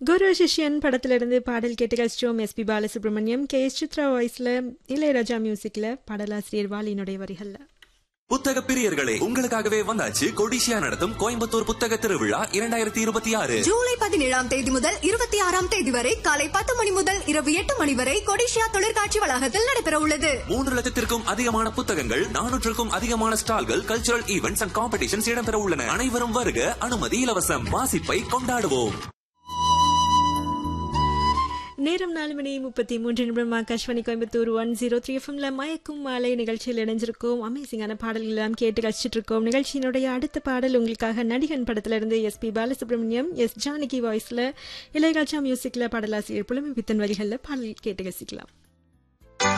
குரு சிஷ்யன் படத்திலிருந்து பாடல் கேட்டு கழிச்சோம் S P Balasubrahmanyam K S Chithra வாய்ஸ்ல இளையராஜா மியூசிக்ல பாடலாசிரியர் வாலினுடைய வரிகள்ல புத்தக பிரியர்களே உங்களுக்காகவே வந்தாச்சு கொடிசியா நடத்தும் கோயம்புத்தூர் புத்தக திருவிழா இரண்டாயிரத்தி இருபத்தி ஆறு ஜூலை பதினேழாம் தேதி முதல் இருபத்தி ஆறாம் தேதி வரை காலை பத்து மணி முதல் இரவு எட்டு மணி வரை கொடிஷியா தொழிற்காட்சி வளாகத்தில் நடைபெற உள்ளது மூன்று லட்சத்திற்கும் அதிகமான புத்தகங்கள் நானூற்றுக்கும் அதிகமான ஸ்டால்கள் கல்ச்சுரல் ஈவெண்ட்ஸ் அண்ட் காம்படிஷன்ஸ் இடம்பெற உள்ளன அனைவரும் வருக அனுமதி இலவசம் வாசிப்பை கொண்டாடுவோம் நேரம் நாலு மணி முப்பத்தி மூன்று நிமிடம் Akashvani Coimbatore one zero three எஃப்எம்ல மயக்கும் மாலை நிகழ்ச்சியில் இணைஞ்சிருக்கோம் அமேசிங்கான பாடல்கள் எல்லாம் கேட்டு கழிச்சிட்டு இருக்கோம் நிகழ்ச்சியினுடைய அடுத்த பாடல் உங்களுக்காக நடிகன் படத்திலிருந்து S P Balasubrahmanyam S Janaki வாய்ஸ்ல இளையராஜா மியூசிக்ல பாடலாசிரியர் புலமை பித்தன் வரிகளில் பாடல் கேட்டு ரசிக்கலாம்